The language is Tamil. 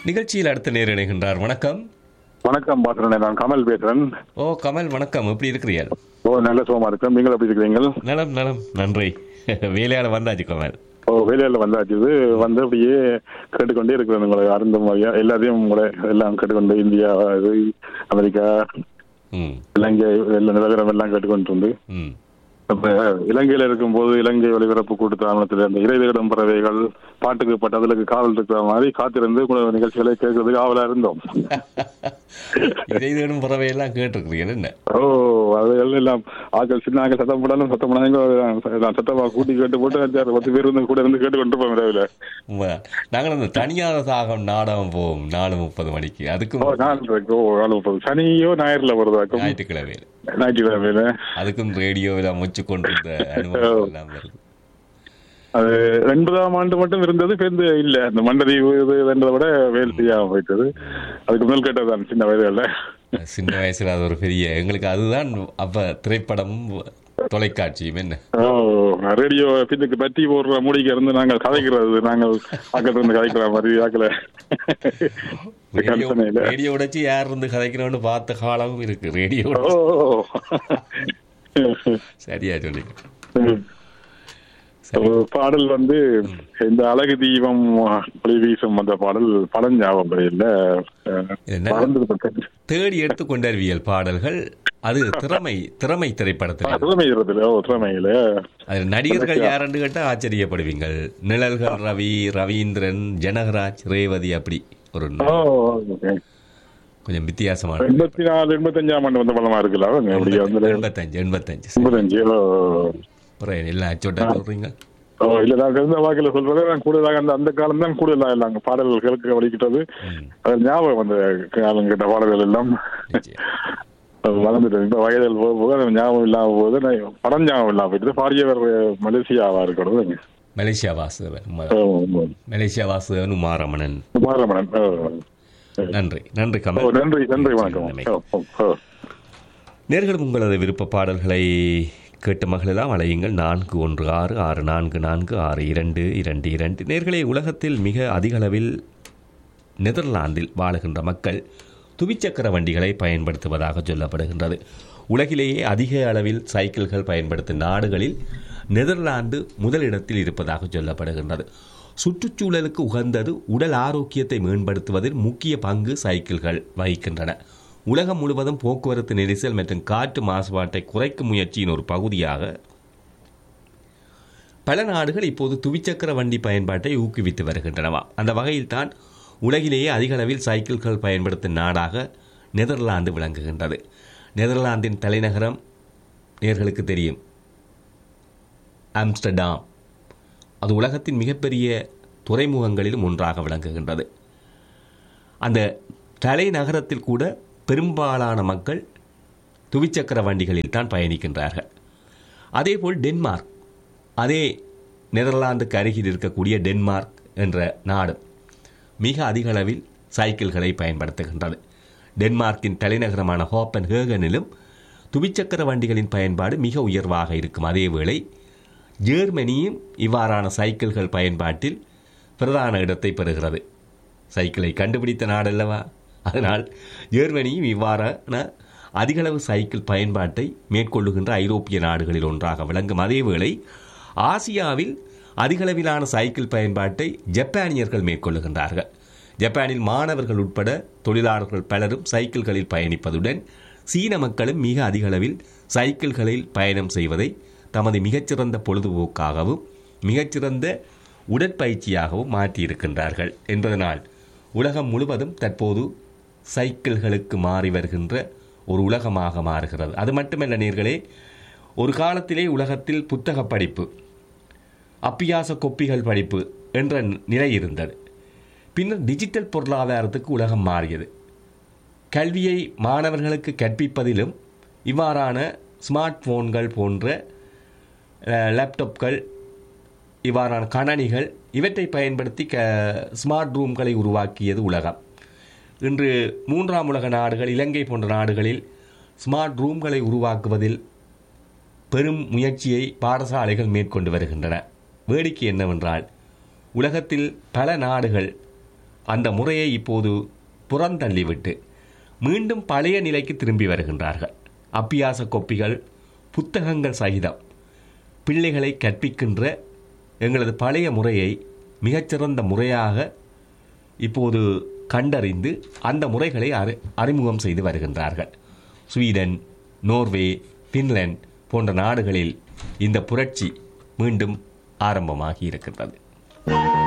நிகழ்ச்சியில் அடுத்த நேர் இணைகின்றார் வணக்கம் வணக்கம் பாத்திரனே நான் கமல் பேசுறேன் ஓ கமல் வணக்கம் எப்படி இருக்கிறீர்கள் ஓ நல்ல சுகமா இருக்கேன் நீங்கள் எப்படி இருக்கிறீங்க நலம் நலம் நன்றி வேலையால வந்தாச்சு கமல் ஓ வேலையில வந்தாச்சு இது வந்து அப்படியே கேட்டுக்கொண்டே இருக்கிறேன் உங்களை அருந்த மாதிரியா எல்லாத்தையும் உங்களை எல்லாம் கேட்டுக்கொண்டு இந்தியா இது அமெரிக்கா ம் இலங்கை எல்லா நிலவரம் எல்லாம் கேட்டுக்கொண்டு இருந்து ம் அப்ப இலங்கையில இருக்கும்போது இலங்கை ஒளிபரப்பு கூட்டுத்தாமனத்தில் அந்த இறைதேடும் பறவைகள் பாட்டுக்கு பட்டு அதுக்கு காவல் இருக்கிற மாதிரி காத்திருந்து உங்களோட நிகழ்ச்சிகளை கேட்கறதுக்கு ஆவலா இருந்தோம் இதை தேடும் பறவையெல்லாம் கேட்டிருக்கிறீர்கள் என்ன ஓ அது எல்லாம் ஆக்கள் சின்ன ஆக்கள் சத்தம் போடாலும் சத்தம் போடாங்க நான் சத்தமா கூட்டி கேட்டு போட்டு அஞ்சாறு பத்து பேர் இருந்து கூட இருந்து கேட்டு கொண்டு போவோம் இரவுல உண்மைதான். நாங்கள் அந்த தனியாத சாகம் நாடகம் போவோம் நாலு முப்பது மணிக்கு அதுக்கும் ஓ நாலு இருக்கு ஓ நாலு முப்பது சனியோ ஞாயிறுல வருதாக்கும் ஞாயிற்றுக்கிழமையில் ஞாயிற்றுக்கிழமையில அதுக்கும் ரேடியோவில் அமைச்சு கொண்டிருந்த அனுபவம் எல்லாம் வருது அது எண்பதாம் ஆண்டு மட்டும் இருந்தது பேருந்து இல்ல அந்த மண்டதீவு இது என்றதை விட வேலை செய்யாம போயிட்டது அதுக்கு முதல் கேட்டதுதான் சின்ன வயதுல சின்ன வயசுல அது ஒரு பெரிய எங்களுக்கு அதுதான் அப்ப திரைப்படமும் தொலைக்காட்சியும் என்ன ஓ ரேடியோ பின்னுக்கு பற்றி போடுற மூடிக்கு இருந்து நாங்கள் கதைக்கிறது நாங்கள் பக்கத்துல இருந்து கதைக்கிற மாதிரி ஆக்கல ரேடியோ கல்பனையில ரேடியோ உடைச்சு யார் இருந்து கதைக்கிறோன்னு பார்த்த காலமும் இருக்கு ரேடியோ ஓ சரியா சொல்லி ஒரு பாடல் வந்து இந்த அழகு தீபம் ஒளி வீசும் அந்த பாடல் படம் ஞாபகம் இல்ல என்ன? மறந்து போட்டேன். தேடி எடுத்து கொண்டறிவியல் பாடல்கள் அது திறமை திறமை திரைப்படத்தில் திறமை இருந்ததுல ஓ திறமையில அது நடிகர்கள் யாருன்னு கேட்டா ஆச்சரியப்படுவீங்கள் நிழல்கள் ரவி ரவீந்திரன் ஜனகராஜ் ரேவதி அப்படி ஒரு ஓ okay. கொஞ்சம் வித்தியாசமான எண்பத்தி நாலு எண்பத்தஞ்சாம் ஆண்டு வந்த படமா இருக்குல்ல அவங்க அப்படி வந்து எண்பத்தஞ்சு எண்பத்தஞ்சு எண்பத்தஞ்சு ஓ. அப்புறம் எல்லாம் அச்சோட்டா சொல்றீங்க ஓ இல்ல நான் இருந்த வாக்கில சொல்றதை நான் கூடுதலாக அந்த அந்த காலம் தான் கூடுதலா இல்ல பாடல்களுக்கு வலிக்கிட்டது ம், அது ஞாபகம் அந்த காலம் கேட்ட பாடல்கள் எல்லாம் நிச்சயம். வளர்ந்துட்டு இப்ப வயதில் போக போக அது ஞாபகம் இல்லாம போகுது நான் படம் ஞாபகம் இல்லாம போயிட்டு பாரியவர் மலேசியாவா இருக்கிறது மலேசியா வாசுதேவன் உண்மைதான். மலேசியா வாசுதேவன் உமாரமணன் குமாரமணன் ஓ. நன்றி நன்றி ஓ, கமல் நன்றி நன்றி வணக்கம் ஓ, ஓ, ஓ. நேர்களும் உங்களது விருப்ப பாடல்களை கேட்டு மகளெல்லாம் அலையுங்கள் நான்கு ஒன்று ஆறு ஆறு நான்கு நான்கு ஆறு இரண்டு இரண்டு இரண்டு நேர்களே உலகத்தில் மிக அதிக அளவில் நெதர்லாந்தில் வாழுகின்ற மக்கள் துவிச்சக்கர வண்டிகளை பயன்படுத்துவதாக சொல்லப்படுகின்றது உலகிலேயே அதிக அளவில் சைக்கிள்கள் பயன்படுத்தும் நாடுகளில் நெதர்லாந்து முதலிடத்தில் இருப்பதாக சொல்லப்படுகின்றது சுற்றுச்சூழலுக்கு உகந்தது உடல் ஆரோக்கியத்தை மேம்படுத்துவதில் முக்கிய பங்கு சைக்கிள்கள் வகிக்கின்றன உலகம் முழுவதும் போக்குவரத்து நெரிசல் மற்றும் காற்று மாசுபாட்டை குறைக்கும் முயற்சியின் ஒரு பகுதியாக பல நாடுகள் இப்போது துவிச்சக்கர வண்டி பயன்பாட்டை ஊக்குவித்து வருகின்றனவா அந்த வகையில்தான் உலகிலேயே அதிக அளவில் சைக்கிள்கள் பயன்படுத்தும் நாடாக நெதர்லாந்து விளங்குகின்றது நெதர்லாந்தின் தலைநகரம் நேர்களுக்கு தெரியும் ஆம்ஸ்டர்டாம் அது உலகத்தின் மிகப்பெரிய துறைமுகங்களிலும் ஒன்றாக விளங்குகின்றது அந்த தலைநகரத்தில் கூட பெரும்பாலான மக்கள் துவிச்சக்கர வண்டிகளில் தான் பயணிக்கின்றார்கள் அதேபோல் டென்மார்க் அதே நெதர்லாந்துக்கு அருகில் இருக்கக்கூடிய டென்மார்க் என்ற நாடு மிக அதிக அளவில் சைக்கிள்களை பயன்படுத்துகின்றது டென்மார்க்கின் தலைநகரமான ஹோப்பன் ஹேகனிலும் துவிச்சக்கர வண்டிகளின் பயன்பாடு மிக உயர்வாக இருக்கும் அதேவேளை ஜெர்மனியும் இவ்வாறான சைக்கிள்கள் பயன்பாட்டில் பிரதான இடத்தை பெறுகிறது சைக்கிளை கண்டுபிடித்த நாடல்லவா அதனால் ஜெர்மனியும் இவ்வாறான அதிகளவு சைக்கிள் பயன்பாட்டை மேற்கொள்ளுகின்ற ஐரோப்பிய நாடுகளில் ஒன்றாக விளங்கும் அதேவேளை ஆசியாவில் அதிகளவிலான சைக்கிள் பயன்பாட்டை ஜப்பானியர்கள் மேற்கொள்ளுகின்றார்கள் ஜப்பானில் மாணவர்கள் உட்பட தொழிலாளர்கள் பலரும் சைக்கிள்களில் பயணிப்பதுடன் சீன மக்களும் மிக அதிக அளவில் சைக்கிள்களில் பயணம் செய்வதை தமது மிகச்சிறந்த பொழுதுபோக்காகவும் மிகச்சிறந்த உடற்பயிற்சியாகவும் மாற்றியிருக்கின்றார்கள் என்பதனால் உலகம் முழுவதும் தற்போது சைக்கிள்களுக்கு மாறி வருகின்ற ஒரு உலகமாக மாறுகிறது அது மட்டுமல்ல நேர்களே ஒரு காலத்திலே உலகத்தில் புத்தக படிப்பு அப்பியாச கொப்பிகள் படிப்பு என்ற நிலை இருந்தது பின்னர் டிஜிட்டல் பொருளாதாரத்துக்கு உலகம் மாறியது கல்வியை மாணவர்களுக்கு கற்பிப்பதிலும் இவ்வாறான ஸ்மார்ட் போன்கள் போன்ற அஹ், லேப்டாப்கள் இவ்வாறான கணனிகள் இவற்றை பயன்படுத்தி க ஸ்மார்ட் ரூம்களை உருவாக்கியது உலகம் இன்று மூன்றாம் உலக நாடுகள் இலங்கை போன்ற நாடுகளில் ஸ்மார்ட் ரூம்களை உருவாக்குவதில் பெரும் முயற்சியை பாடசாலைகள் மேற்கொண்டு வருகின்றன வேடிக்கை என்னவென்றால் உலகத்தில் பல நாடுகள் அந்த முறையை இப்போது புறந்தள்ளிவிட்டு மீண்டும் பழைய நிலைக்கு திரும்பி வருகின்றார்கள் அப்பியாச கொப்பிகள் புத்தகங்கள் சகிதம் பிள்ளைகளை கற்பிக்கின்ற எங்களது பழைய முறையை மிகச்சிறந்த முறையாக இப்போது கண்டறிந்து அந்த முறைகளை அறி அறிமுகம் செய்து வருகின்றார்கள் ஸ்வீடன் நோர்வே பின்லாந்து போன்ற நாடுகளில் இந்த புரட்சி மீண்டும் ஆரம்பமாகி இருக்கின்றது